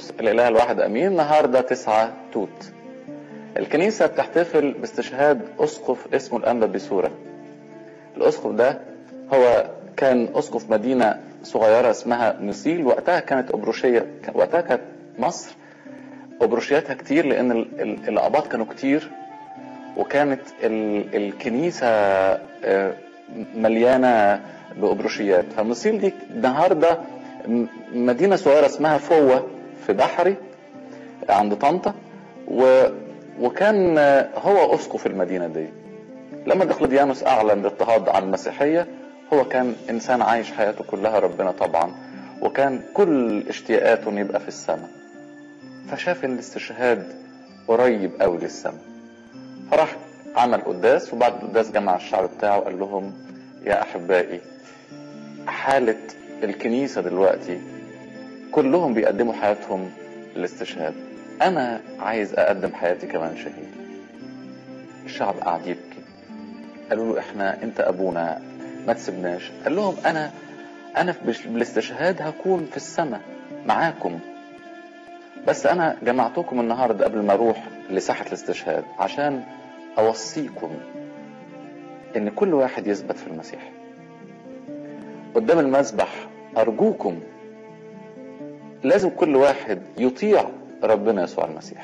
مرقس الإله الواحد أمين النهاردة تسعة توت الكنيسة بتحتفل باستشهاد أسقف اسمه الأنبا بسورة الأسقف ده هو كان أسقف مدينة صغيرة اسمها نسيل وقتها كانت أبروشية وقتها كانت مصر أبروشياتها كتير لأن ال- ال- الأقباط كانوا كتير وكانت ال- الكنيسة آه، مليانة بأبروشيات فنسيل دي النهاردة م- مدينة صغيرة اسمها فوة في بحري عند طنطا و وكان آه، هو أسقف المدينة دي لما دقلديانوس أعلن الاضطهاد عن المسيحية هو كان إنسان عايش حياته كلها ربنا طبعا وكان كل اشتياقاته إنه يبقى في السماء فشاف إن الاستشهاد قريب قوي للسماء فراح عمل قداس وبعد القداس جمع الشعب بتاعه وقال لهم يا أحبائي حالة الكنيسة دلوقتي كلهم بيقدموا حياتهم للاستشهاد أنا عايز أقدم حياتي كمان شهيد الشعب قعد يبكي قالوا له احنا انت ابونا ما تسيبناش قال لهم انا انا في- بالاستشهاد هكون في السماء معاكم بس انا جمعتكم النهارده قبل ما اروح لساحه الاستشهاد عشان اوصيكم ان كل واحد يثبت في المسيح قدام المذبح ارجوكم لازم كل واحد يطيع ربنا يسوع المسيح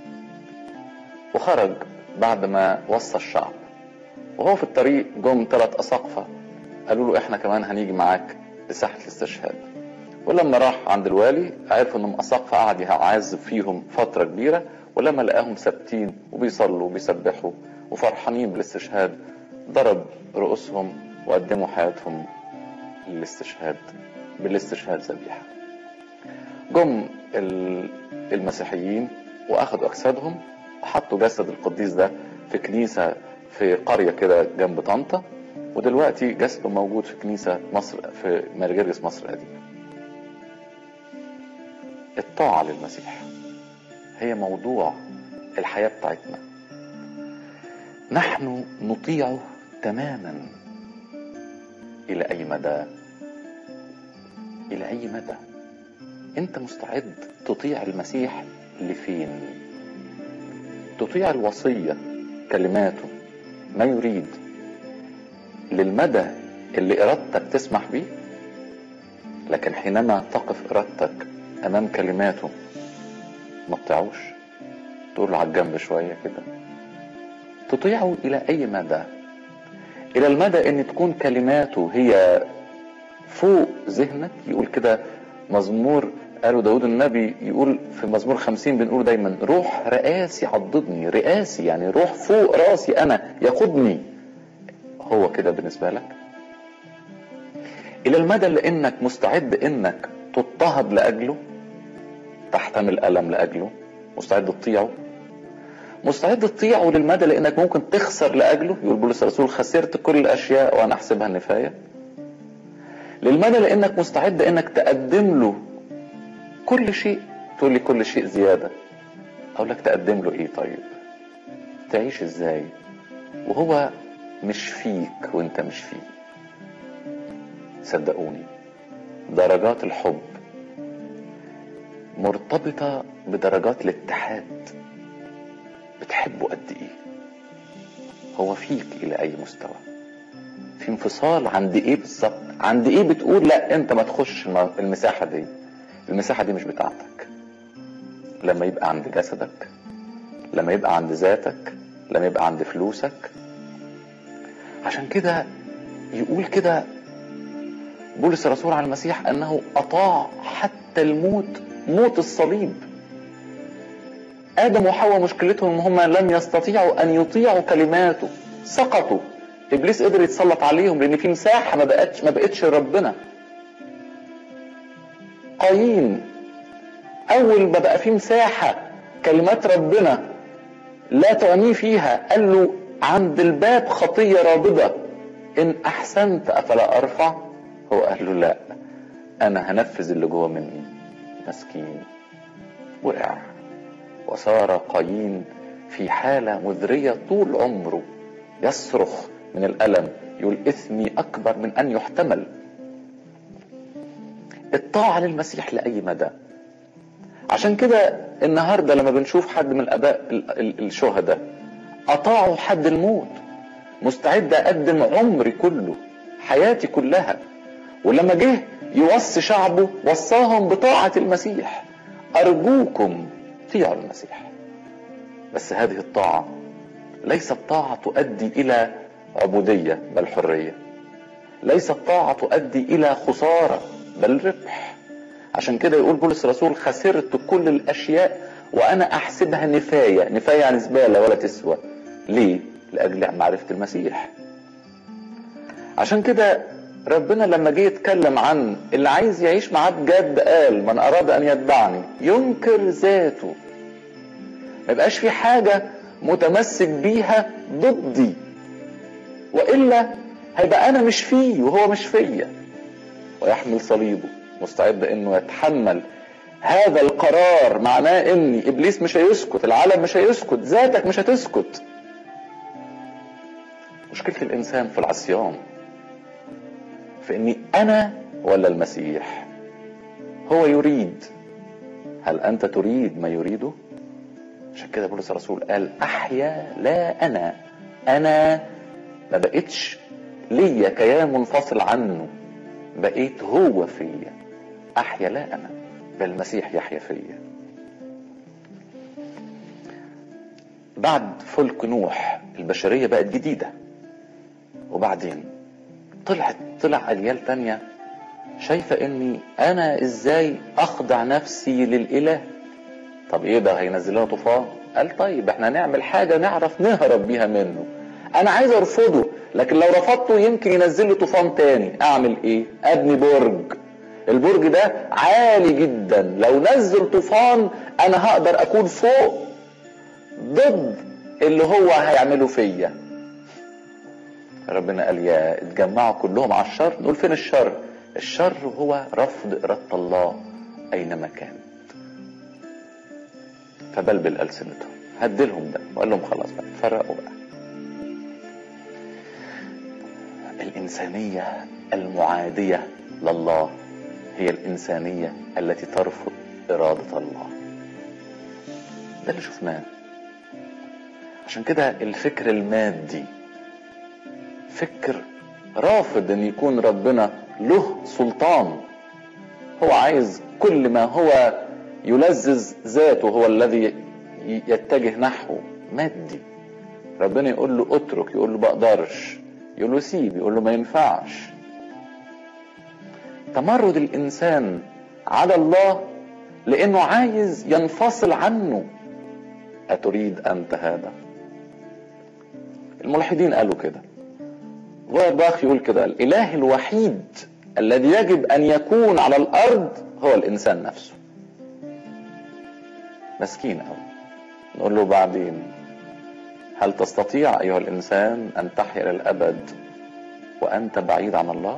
وخرج بعد ما وصى الشعب وهو في الطريق جم ثلاث أساقفة قالوا له احنا كمان هنيجي معاك لساحة الاستشهاد ولما راح عند الوالي عرفوا انهم أساقفة قعد يعذب فيهم فترة كبيرة ولما لقاهم ثابتين وبيصلوا وبيسبحوا وفرحانين بالاستشهاد ضرب رؤوسهم وقدموا حياتهم للاستشهاد بالاستشهاد ذبيحة جم ال- المسيحيين واخدوا اجسادهم وحطوا جسد القديس ده في كنيسه في قريه كده جنب طنطا ودلوقتي جسده موجود في كنيسه مصر في مرجرجس مصر القديمه. الطاعه للمسيح هي موضوع الحياه بتاعتنا. نحن نطيعه تماما الى اي مدى؟ الى اي مدى؟ انت مستعد تطيع المسيح لفين تطيع الوصية كلماته ما يريد للمدى اللي ارادتك تسمح بيه لكن حينما تقف ارادتك امام كلماته ما تطيعوش تقول له على الجنب شوية كده تطيعه الى اي مدى الى المدى ان تكون كلماته هي فوق ذهنك يقول كده مزمور قالوا داود النبي يقول في مزمور خمسين بنقول دايما روح رئاسي عضدني رئاسي يعني روح فوق راسي انا يقودني هو كده بالنسبة لك الى المدى اللي انك مستعد انك تضطهد لاجله تحتمل الم لاجله مستعد تطيعه مستعد تطيعه للمدى لانك ممكن تخسر لاجله يقول بولس الرسول خسرت كل الاشياء وانا احسبها النفايه للمدى لانك مستعد انك تقدم له كل شيء تقول لي كل شيء زياده اقول لك تقدم له ايه طيب تعيش ازاي وهو مش فيك وانت مش فيه صدقوني درجات الحب مرتبطة بدرجات الاتحاد بتحبه قد ايه هو فيك الى اي مستوى في انفصال عند ايه بالظبط عند ايه بتقول لا انت ما تخش الم- المساحة دي المساحة دي مش بتاعتك لما يبقى عند جسدك لما يبقى عند ذاتك لما يبقى عند فلوسك عشان كده يقول كده بولس الرسول على المسيح انه اطاع حتى الموت موت الصليب ادم وحواء مشكلتهم ان هم لم يستطيعوا ان يطيعوا كلماته سقطوا ابليس قدر يتسلط عليهم لان في مساحه ما بقتش ما بقتش ربنا قايين اول ما بقى في مساحه كلمات ربنا لا تعنيه فيها قال له عند الباب خطيه رابضه ان احسنت افلا ارفع هو قال له لا انا هنفذ اللي جوه مني مسكين وقع وصار قايين في حالة مذرية طول عمره يصرخ من الألم يقول إثمي أكبر من أن يحتمل الطاعة للمسيح لأي مدى عشان كده النهارده لما بنشوف حد من الاباء الشهداء اطاعوا حد الموت مستعد اقدم عمري كله حياتي كلها ولما جه يوصي شعبه وصاهم بطاعة المسيح أرجوكم طيعوا المسيح بس هذه الطاعة ليست طاعة تؤدي إلى عبودية بل حرية ليست طاعة تؤدي إلى خسارة بل ربح عشان كده يقول بولس الرسول خسرت كل الأشياء وأنا أحسبها نفاية نفاية يعني زبالة ولا تسوى ليه؟ لأجل معرفة المسيح عشان كده ربنا لما جه يتكلم عن اللي عايز يعيش معاه بجد قال من اراد ان يتبعني ينكر ذاته ما يبقاش في حاجه متمسك بيها ضدي والا هيبقى انا مش فيه وهو مش فيا ويحمل صليبه مستعد انه يتحمل هذا القرار معناه ان ابليس مش هيسكت العالم مش هيسكت ذاتك مش هتسكت مشكله الانسان في العصيان في اني انا ولا المسيح هو يريد هل انت تريد ما يريده عشان كده بولس الرسول قال احيا لا انا انا ما بقتش ليا كيان منفصل عنه بقيت هو فيا احيا لا انا بل المسيح يحيا فيا بعد فلك نوح البشريه بقت جديده وبعدين طلعت طلع اجيال تانية شايفة اني انا ازاي اخضع نفسي للاله طب ايه ده هينزل لنا طوفان قال طيب احنا نعمل حاجة نعرف نهرب بيها منه انا عايز ارفضه لكن لو رفضته يمكن ينزل لي طوفان تاني اعمل ايه ابني برج البرج ده عالي جدا لو نزل طوفان انا هقدر اكون فوق ضد اللي هو هيعمله فيا ربنا قال يا اتجمعوا كلهم على الشر نقول فين الشر الشر هو رفض إرادة الله أينما كانت فبلبل ألسنتهم هدلهم ده وقال لهم خلاص بقى فرقوا بقى الإنسانية المعادية لله هي الإنسانية التي ترفض إرادة الله ده اللي شفناه عشان كده الفكر المادي فكر رافض ان يكون ربنا له سلطان هو عايز كل ما هو يلذذ ذاته هو الذي يتجه نحوه مادي ربنا يقول له اترك يقول له بقدرش يقول له سيب يقول له ما ينفعش تمرد الانسان على الله لانه عايز ينفصل عنه اتريد انت هذا الملحدين قالوا كده باخ يقول كده الاله الوحيد الذي يجب ان يكون على الارض هو الانسان نفسه مسكين قوي نقول له بعدين هل تستطيع ايها الانسان ان تحيا للابد وانت بعيد عن الله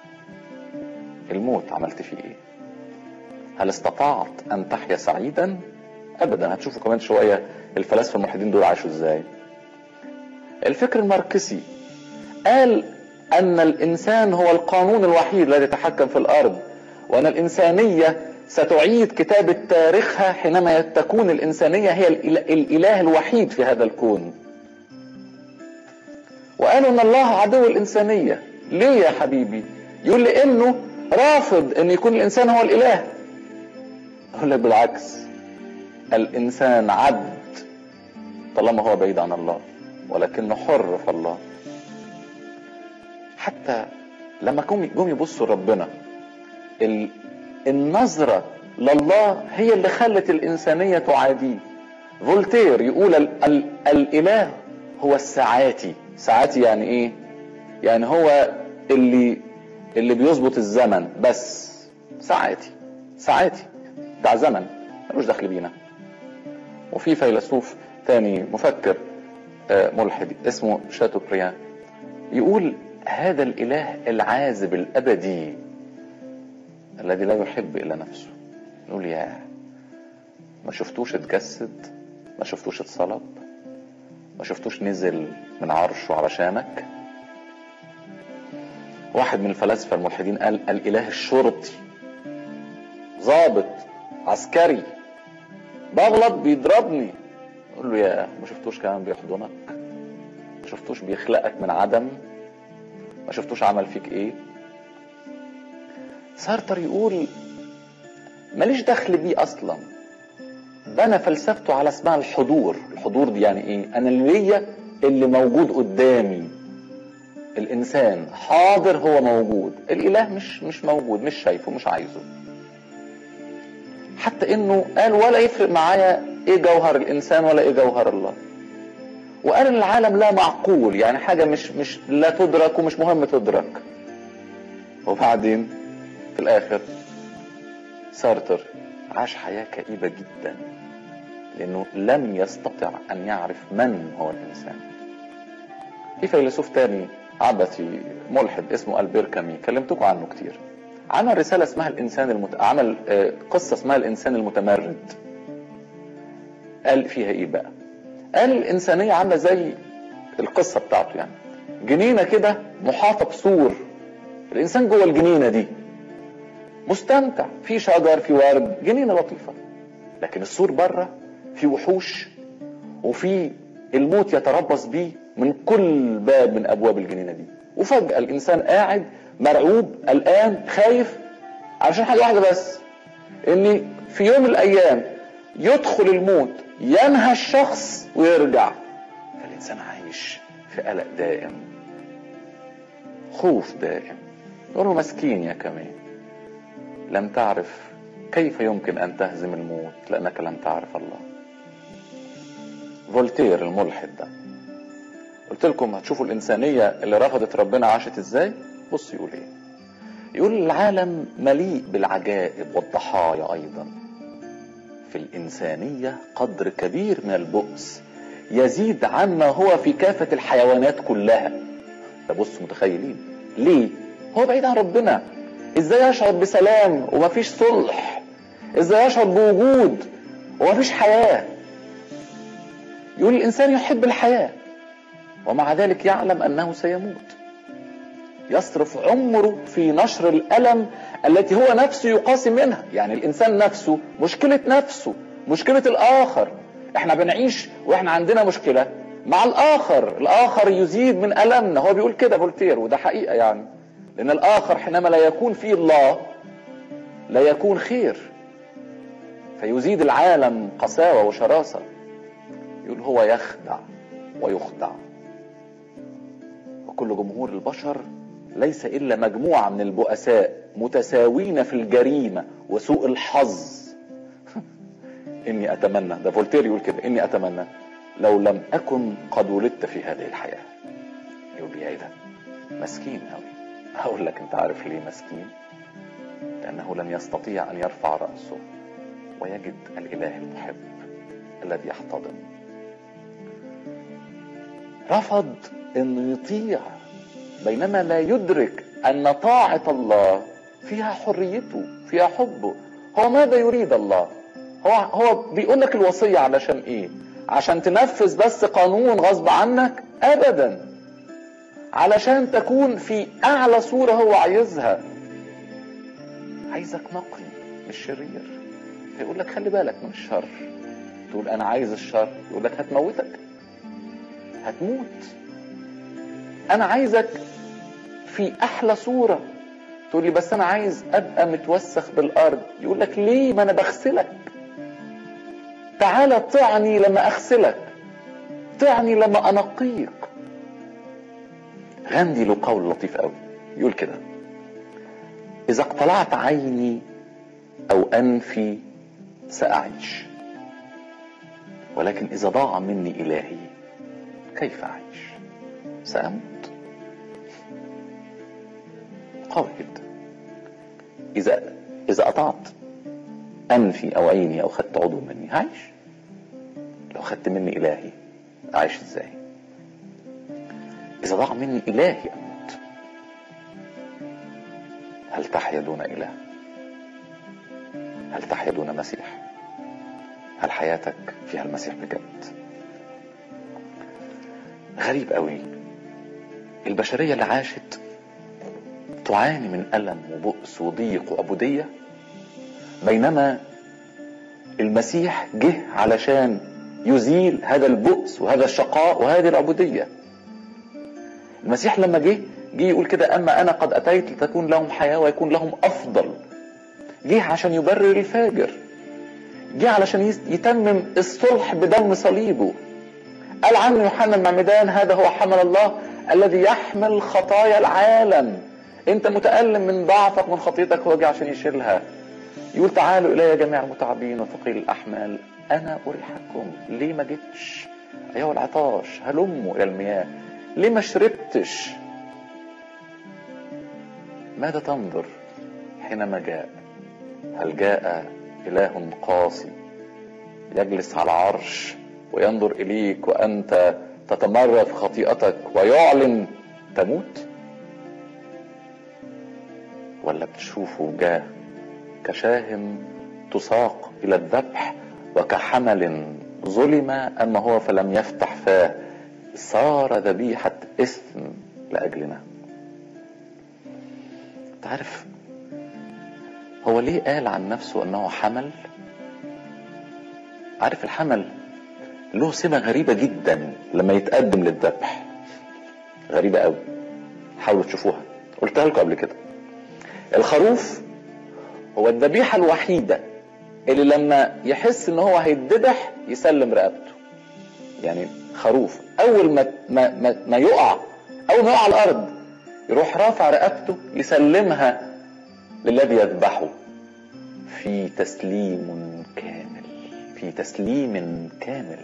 الموت عملت فيه ايه هل استطعت ان تحيا سعيدا ابدا هتشوفوا كمان شويه الفلاسفه الملحدين دول عاشوا ازاي الفكر الماركسي قال ان الانسان هو القانون الوحيد الذي يتحكم في الارض وان الانسانيه ستعيد كتابه تاريخها حينما تكون الانسانيه هي الاله الوحيد في هذا الكون وقالوا ان الله عدو الانسانيه ليه يا حبيبي يقول لانه رافض ان يكون الانسان هو الاله اقول لك بالعكس الانسان عبد طالما هو بعيد عن الله ولكنه حر في الله حتى لما جم يبصوا ربنا النظرة لله هي اللي خلت الإنسانية تعاديه فولتير يقول ال ال الإله هو الساعاتي ساعاتي يعني إيه يعني هو اللي اللي بيظبط الزمن بس ساعاتي ساعاتي بتاع زمن ملوش دخل بينا وفي فيلسوف تاني مفكر ملحد اسمه شاتو بريان يقول هذا الاله العازب الابدي الذي لا يحب الا نفسه نقول يا ما شفتوش اتجسد ما شفتوش اتصلب ما شفتوش نزل من عرشه علشانك واحد من الفلاسفه الملحدين قال الاله الشرطي ضابط عسكري بغلط بيضربني اقول له يا ما شفتوش كمان بيحضنك ما شفتوش بيخلقك من عدم ما شفتوش عمل فيك ايه سارتر يقول ماليش دخل بيه اصلا بنى فلسفته على اسمها الحضور الحضور دي يعني ايه انا اللي ليا اللي موجود قدامي الانسان حاضر هو موجود الاله مش مش موجود مش شايفه مش عايزه حتى انه قال ولا يفرق معايا ايه جوهر الانسان ولا ايه جوهر الله وقال ان العالم لا معقول يعني حاجه مش مش لا تدرك ومش مهم تدرك وبعدين في الاخر سارتر عاش حياه كئيبه جدا لانه لم يستطع ان يعرف من هو الانسان في فيلسوف تاني عبثي ملحد اسمه البير كامي كلمتكم عنه كتير عمل رساله اسمها الانسان المت... عمل قصه اسمها الانسان المتمرد قال فيها ايه بقى قال الانسانيه عامله زي القصه بتاعته يعني جنينه كده محاطه بسور الانسان جوه الجنينه دي مستمتع في شجر في ورد جنينه لطيفه لكن السور بره في وحوش وفي الموت يتربص بيه من كل باب من ابواب الجنينه دي وفجاه الانسان قاعد مرعوب قلقان خايف علشان حاجه واحده بس ان في يوم من الايام يدخل الموت ينهى الشخص ويرجع فالانسان عايش في قلق دائم خوف دائم يقول له مسكين يا كمان لم تعرف كيف يمكن ان تهزم الموت لانك لم تعرف الله فولتير الملحد ده قلت لكم هتشوفوا الانسانيه اللي رفضت ربنا عاشت ازاي بص يقول ايه يقول العالم مليء بالعجائب والضحايا ايضا في الانسانيه قدر كبير من البؤس يزيد عما هو في كافه الحيوانات كلها ده بص متخيلين ليه هو بعيد عن ربنا ازاي يشعر بسلام ومفيش صلح ازاي يشعر بوجود ومفيش حياه يقول الانسان يحب الحياه ومع ذلك يعلم انه سيموت يصرف عمره في نشر الالم التي هو نفسه يقاسي منها يعني الانسان نفسه مشكله نفسه مشكله الاخر احنا بنعيش واحنا عندنا مشكله مع الاخر الاخر يزيد من المنا هو بيقول كده فولتير وده حقيقه يعني لان الاخر حينما لا يكون فيه الله لا يكون خير فيزيد العالم قساوه وشراسه يقول هو يخدع ويخدع وكل جمهور البشر ليس الا مجموعه من البؤساء متساوين في الجريمه وسوء الحظ اني اتمنى ده فولتير يقول كده اني اتمنى لو لم اكن قد ولدت في هذه الحياه يقول لي ايه ده مسكين قوي هقول لك انت عارف ليه مسكين لانه لم يستطيع ان يرفع راسه ويجد الاله المحب الذي يحتضن رفض انه يطيع بينما لا يدرك ان طاعه الله فيها حريته فيها حبه هو ماذا يريد الله هو هو بيقول لك الوصيه علشان ايه عشان تنفذ بس قانون غصب عنك ابدا علشان تكون في اعلى صوره هو عايزها عايزك نقي مش شرير فيقول لك خلي بالك من الشر تقول انا عايز الشر يقول لك هتموتك هتموت انا عايزك في احلى صوره تقول لي بس انا عايز ابقى متوسخ بالارض يقول لك ليه ما انا بغسلك تعالى طعني لما اغسلك طعني لما انقيك غاندي له قول لطيف قوي يقول كده اذا اقتلعت عيني او انفي ساعيش ولكن اذا ضاع مني الهي كيف اعيش ساموت قوي جدا اذا اذا قطعت انفي او عيني او خدت عضو مني هعيش لو خدت مني الهي اعيش ازاي اذا ضاع مني الهي اموت هل تحيا دون اله هل تحيا دون مسيح هل حياتك فيها المسيح بجد غريب قوي البشريه اللي عاشت تعاني من الم وبؤس وضيق وعبوديه بينما المسيح جه علشان يزيل هذا البؤس وهذا الشقاء وهذه العبودية المسيح لما جه جه يقول كده أما أنا قد أتيت لتكون لهم حياة ويكون لهم أفضل جه عشان يبرر الفاجر جه علشان يتمم الصلح بدم صليبه قال عنه يوحنا المعمدان هذا هو حمل الله الذي يحمل خطايا العالم انت متألم من ضعفك من خطيتك هو جه عشان يشيلها يقول تعالوا الي جميع المتعبين وثقيل الاحمال انا اريحكم ليه ما جيتش ايها العطاش هلموا الى المياه ليه ما شربتش ماذا تنظر حينما جاء هل جاء اله قاسي يجلس على عرش وينظر اليك وانت تتمرد في خطيئتك ويعلن تموت ولا بتشوفه جاه كشاه تساق الى الذبح وكحمل ظلم اما هو فلم يفتح فاه صار ذبيحة اثم لاجلنا تعرف هو ليه قال عن نفسه انه حمل عارف الحمل له سمة غريبة جدا لما يتقدم للذبح غريبة قوي حاولوا تشوفوها قلتها لكم قبل كده الخروف هو الذبيحة الوحيدة اللي لما يحس ان هو هيتذبح يسلم رقبته يعني خروف اول ما ما ما, ما يقع اول ما يقع على الارض يروح رافع رقبته يسلمها للذي يذبحه في تسليم كامل في تسليم كامل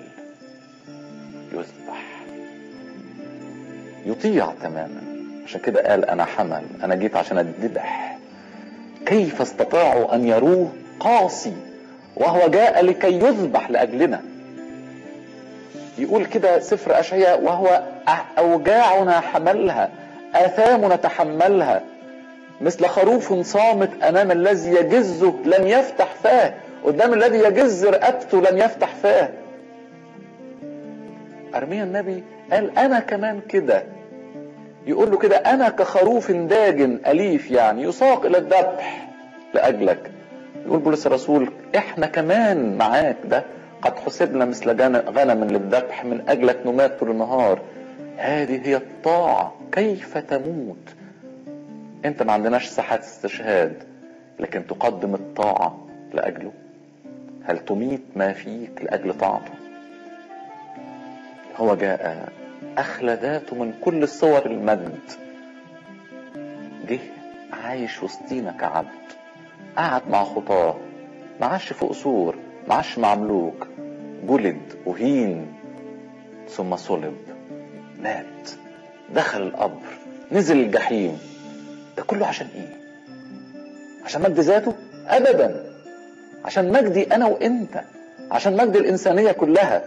يذبح يطيع تماما عشان كده قال انا حمل انا جيت عشان اذبح كيف استطاعوا ان يروه قاسي وهو جاء لكي يذبح لاجلنا يقول كده سفر اشعياء وهو اوجاعنا حملها اثامنا تحملها مثل خروف صامت امام الذي يجزه لم يفتح فاه قدام الذي يجز رقبته لم يفتح فاه ارميا النبي قال انا كمان كده يقول له كده انا كخروف داجن اليف يعني يساق الى الذبح لاجلك يقول بولس الرسول احنا كمان معاك ده قد حسبنا مثل غنم للذبح من اجلك نمات طول النهار هذه هي الطاعة كيف تموت انت ما عندناش ساحات استشهاد لكن تقدم الطاعة لأجله هل تميت ما فيك لأجل طاعته هو جاء أخلى ذاته من كل صور المجد جه عايش وسطينا كعبد قعد مع خطاه ما عاش في قصور ما عاش مع ملوك جلد وهين ثم صلب مات دخل القبر نزل الجحيم ده كله عشان ايه عشان مجد ذاته ابدا عشان مجدي انا وانت عشان مجد الانسانيه كلها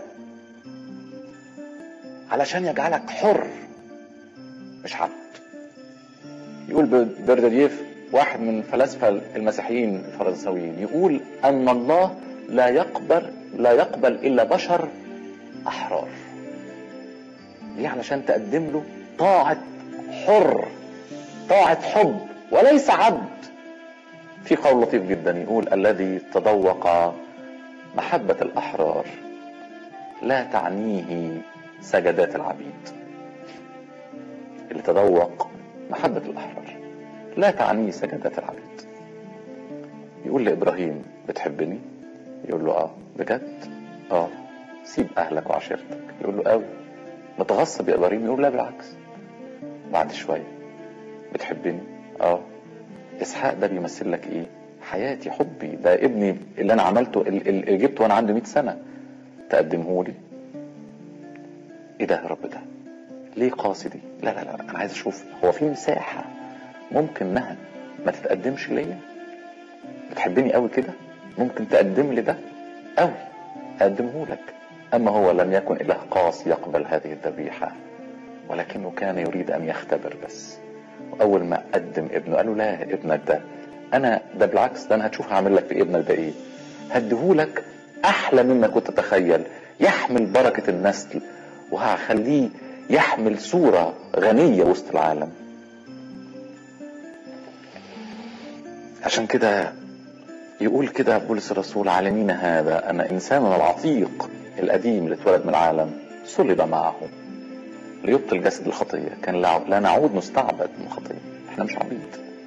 علشان يجعلك حر مش عبد يقول بردييف واحد من فلاسفه المسيحيين الفرنساويين يقول ان الله لا يقبل لا يقبل الا بشر احرار دي علشان تقدم له طاعه حر طاعه حب وليس عبد في قول لطيف جدا يقول الذي تذوق محبه الاحرار لا تعنيه سجدات العبيد اللي تذوق محبه الاحرار لا تعنيه سجدات العبيد يقول لابراهيم بتحبني يقول له اه بجد اه سيب اهلك وعشيرتك يقول له قوي متغصب يا ابراهيم يقول لا بالعكس بعد شويه بتحبني اه اسحاق ده بيمثل لك ايه حياتي حبي ده ابني اللي انا عملته اللي جبته وانا عندي 100 سنه تقدمه لي ايه ده يا رب ده ليه قاسي دي لا لا لا انا عايز اشوف هو في مساحه ممكن انها ما تتقدمش ليا بتحبني قوي كده ممكن تقدم لي ده قوي اقدمه لك اما هو لم يكن اله قاسي يقبل هذه الذبيحه ولكنه كان يريد ان يختبر بس واول ما قدم ابنه قال له لا ابنك ده انا ده بالعكس ده انا هتشوف هعمل لك في ابنك ده ايه هديهولك احلى مما كنت تتخيل يحمل بركه النسل وهخليه يحمل صوره غنيه وسط العالم عشان كده يقول كده بولس الرسول علمين هذا أن إنساننا العتيق القديم اللي اتولد من العالم صلب معه ليبطل جسد الخطية كان لا نعود نستعبد من الخطية احنا مش عبيد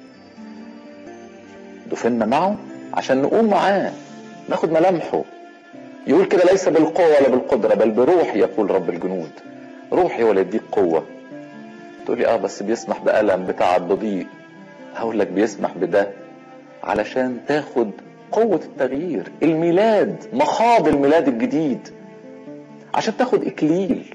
دفنا معه عشان نقوم معاه ناخد ملامحه يقول كده ليس بالقوة ولا بالقدرة بل بروحي يقول رب الجنود روحي ولا يديك قوة تقول لي اه بس بيسمح بألم بتاع بضيق هقول لك بيسمح بده علشان تاخد قوة التغيير الميلاد مخاض الميلاد الجديد عشان تاخد إكليل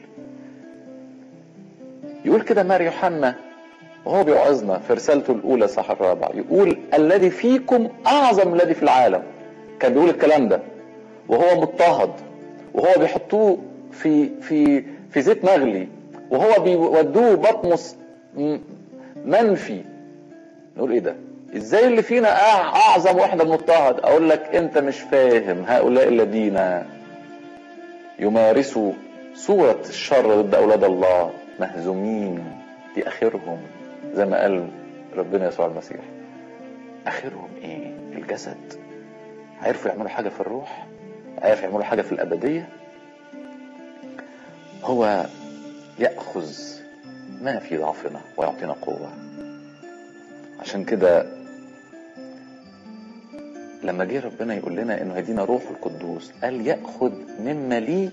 يقول كده مار يوحنا وهو بيوعظنا في رسالته الأولى صح الرابع يقول الذي فيكم أعظم الذي في العالم كان بيقول الكلام ده وهو مضطهد وهو بيحطوه في في في زيت مغلي وهو بيودوه بطمس منفي نقول ايه ده ازاي اللي فينا اعظم واحنا بنضطهد اقول لك انت مش فاهم هؤلاء الذين يمارسوا صورة الشر ضد اولاد الله مهزومين دي اخرهم زي ما قال ربنا يسوع المسيح اخرهم ايه الجسد عرفوا يعملوا حاجة في الروح عرفوا يعملوا حاجة في الابدية هو يأخذ ما في ضعفنا ويعطينا قوة عشان كده لما جه ربنا يقول لنا انه هدينا روح القدوس قال ياخذ مما لي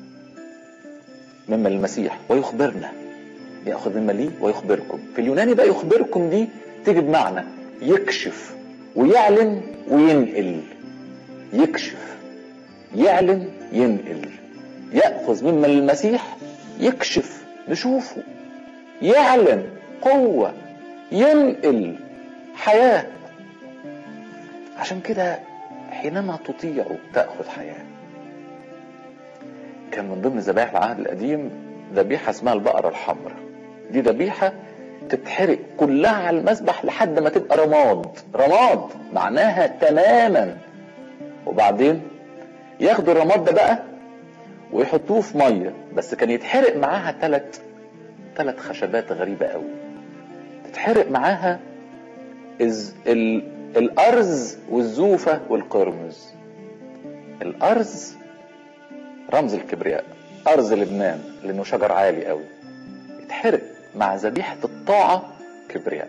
مما المسيح ويخبرنا ياخذ مما لي ويخبركم في اليوناني بقى يخبركم دي تيجي بمعنى يكشف ويعلن وينقل يكشف يعلن ينقل ياخذ مما المسيح يكشف نشوفه يعلن قوه ينقل حياه عشان كده حينما تطيع تأخذ حياة كان من ضمن ذبائح العهد القديم ذبيحة اسمها البقرة الحمراء دي ذبيحة تتحرق كلها على المذبح لحد ما تبقى رماد رماد معناها تماما وبعدين ياخدوا الرماد ده بقى ويحطوه في ميه بس كان يتحرق معاها ثلاث ثلاث خشبات غريبة قوي تتحرق معاها إز ال الأرز والزوفة والقرمز الأرز رمز الكبرياء أرز لبنان لأنه شجر عالي قوي يتحرق مع ذبيحة الطاعة كبرياء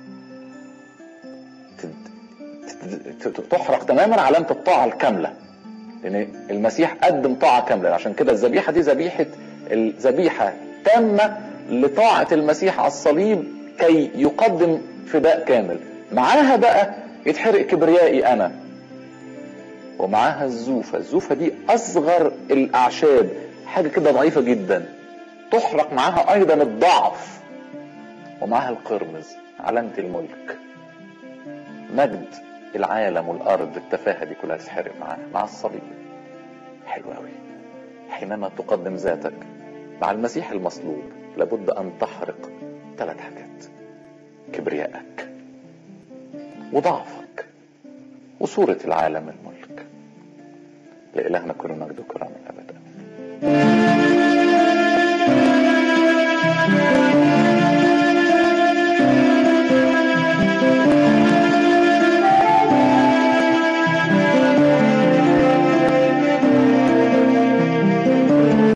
تحرق تماما علامة الطاعة الكاملة لأن المسيح قدم طاعة كاملة عشان كده الذبيحة دي ذبيحة الذبيحة تامة لطاعة المسيح على الصليب كي يقدم فداء كامل معاها بقى يتحرق كبريائي انا ومعاها الزوفة الزوفة دي اصغر الاعشاب حاجة كده ضعيفة جدا تحرق معاها ايضا الضعف ومعاها القرمز علامة الملك مجد العالم والارض التفاهة دي كلها تتحرق معاها مع الصليب حلو قوي حينما تقدم ذاتك مع المسيح المصلوب لابد ان تحرق ثلاث حاجات كبريائك وضعفك وصورة العالم الملك لإلهنا كل مجد وكرامة أبدا